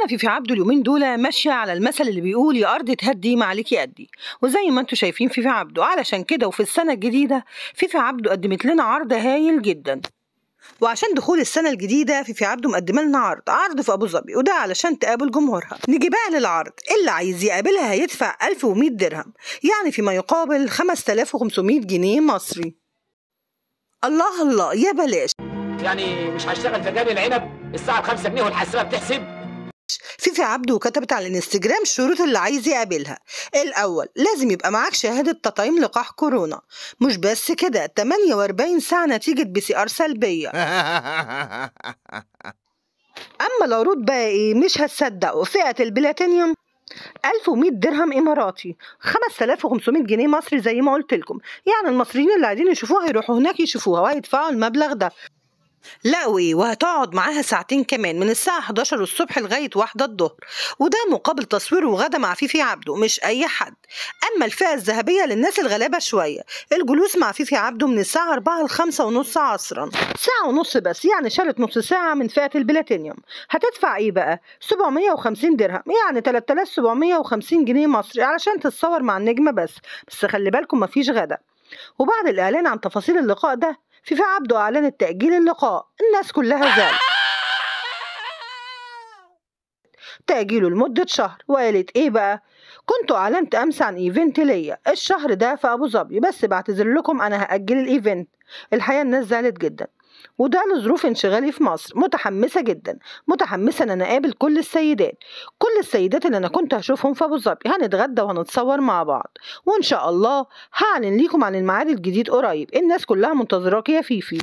فيفي عبده اليومين دول ماشيه على المثل اللي بيقول يا ارض تهدي ما عليكي ادي وزي ما انتم شايفين فيفي عبده علشان كده وفي السنه الجديده فيفي عبده قدمت لنا عرض هايل جدا وعشان دخول السنة الجديدة فيفي عبده مقدمة لنا عرض عرض في أبو ظبي وده علشان تقابل جمهورها نيجي بقى للعرض اللي عايز يقابلها هيدفع 1100 درهم يعني فيما يقابل 5500 جنيه مصري الله الله يا بلاش يعني مش هشتغل في جاني العنب الساعه ب 5 جنيه والحسابه بتحسب فيفي عبده كتبت على الانستجرام الشروط اللي عايز يقابلها الأول لازم يبقى معاك شهادة تطعيم لقاح كورونا مش بس كده 48 ساعة نتيجة بي سي ار سلبية أما العروض بقى إيه مش هتصدقوا فئة البلاتينيوم 1100 درهم إماراتي 5500 جنيه مصري زي ما قلت لكم يعني المصريين اللي عايزين يشوفوها يروحوا هناك يشوفوها وهيدفعوا المبلغ ده لا وايه وهتقعد معاها ساعتين كمان من الساعة 11 الصبح لغاية واحدة الظهر وده مقابل تصوير وغدا مع فيفي عبده مش أي حد أما الفئة الذهبية للناس الغلابة شوية الجلوس مع فيفي عبده من الساعة 4 ل 5 ونص عصرا ساعة ونص بس يعني شالت نص ساعة من فئة البلاتينيوم هتدفع ايه بقى 750 درهم يعني 3750 جنيه مصري علشان تتصور مع النجمة بس بس خلي بالكم مفيش غدا وبعد الإعلان عن تفاصيل اللقاء ده فيفي عبده أعلنت تأجيل اللقاء الناس كلها زعلت تأجيله لمدة شهر وقالت إيه بقى؟ كنت أعلنت أمس عن إيفنت ليا الشهر ده في أبو ظبي بس بعتذر لكم أنا هأجل الإيفنت الحقيقة الناس زعلت جدا وده لظروف انشغالي في مصر متحمسة جدا متحمسة ان انا اقابل كل السيدات كل السيدات اللي انا كنت هشوفهم في ابو ظبي هنتغدى وهنتصور مع بعض وان شاء الله هعلن ليكم عن الميعاد الجديد قريب الناس كلها منتظراك يا فيفي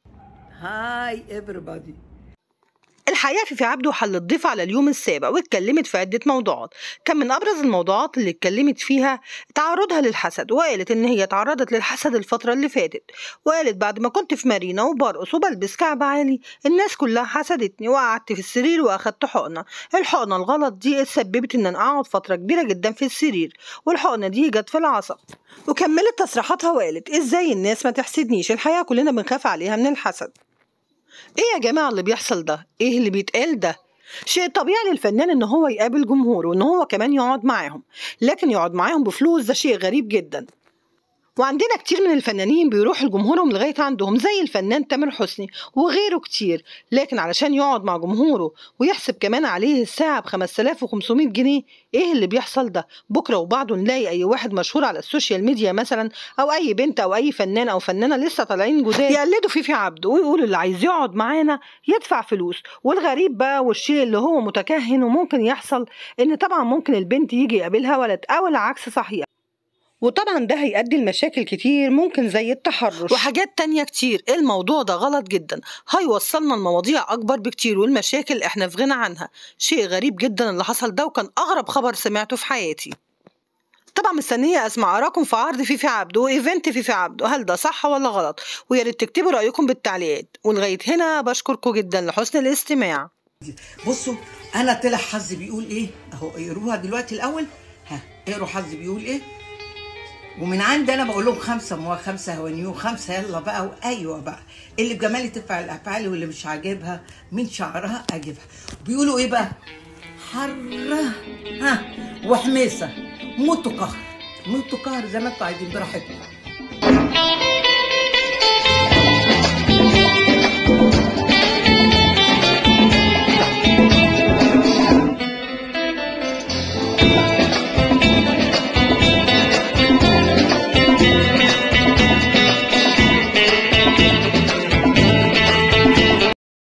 هاي everybody الحقيقة فيفي عبده حلت ضيف على اليوم السابع واتكلمت في عدة موضوعات كان من أبرز الموضوعات اللي اتكلمت فيها تعرضها للحسد وقالت إن هي تعرضت للحسد الفترة اللي فاتت وقالت بعد ما كنت في مارينا وبرقص وبلبس كعب عالي الناس كلها حسدتني وقعدت في السرير وأخدت حقنة الحقنة الغلط دي اتسببت إن أنا أقعد فترة كبيرة جدا في السرير والحقنة دي جت في العصب وكملت تصريحاتها وقالت إزاي الناس ما تحسدنيش الحقيقة كلنا بنخاف عليها من الحسد ايه يا جماعه اللي بيحصل ده ايه اللي بيتقال ده شيء طبيعي للفنان ان هو يقابل جمهوره وان هو كمان يقعد معاهم لكن يقعد معاهم بفلوس ده شيء غريب جدا وعندنا كتير من الفنانين بيروحوا لجمهورهم لغاية عندهم زي الفنان تامر حسني وغيره كتير لكن علشان يقعد مع جمهوره ويحسب كمان عليه الساعة ب 5500 جنيه ايه اللي بيحصل ده بكرة وبعده نلاقي اي واحد مشهور على السوشيال ميديا مثلا او اي بنت او اي فنان او فنانة لسه طالعين جداد يقلدوا فيفي عبده ويقولوا اللي عايز يقعد معانا يدفع فلوس والغريب بقى والشيء اللي هو متكهن وممكن يحصل ان طبعا ممكن البنت يجي يقابلها ولد او العكس صحيح وطبعا ده هيؤدي لمشاكل كتير ممكن زي التحرش وحاجات تانية كتير الموضوع ده غلط جدا هيوصلنا لمواضيع أكبر بكتير والمشاكل إحنا في غنى عنها شيء غريب جدا اللي حصل ده وكان أغرب خبر سمعته في حياتي طبعا مستنية أسمع آراءكم في عرض فيفي عبده وإيفنت فيفي عبده هل ده صح ولا غلط ويا ريت تكتبوا رأيكم بالتعليقات ولغاية هنا بشكركم جدا لحسن الاستماع بصوا انا طلع حظي بيقول ايه اهو اقروها دلوقتي الاول ها اقروا حظي بيقول ايه ومن عندي انا بقول لهم خمسه ما هو خمسه هوانيو خمسه يلا بقى وايوه بقى اللي بجمالي تفعل الافعال واللي مش عاجبها من شعرها اجيبها بيقولوا ايه بقى حره ها وحميصه موتوا قهر موتوا قهر زي ما انتوا عايزين براحتكم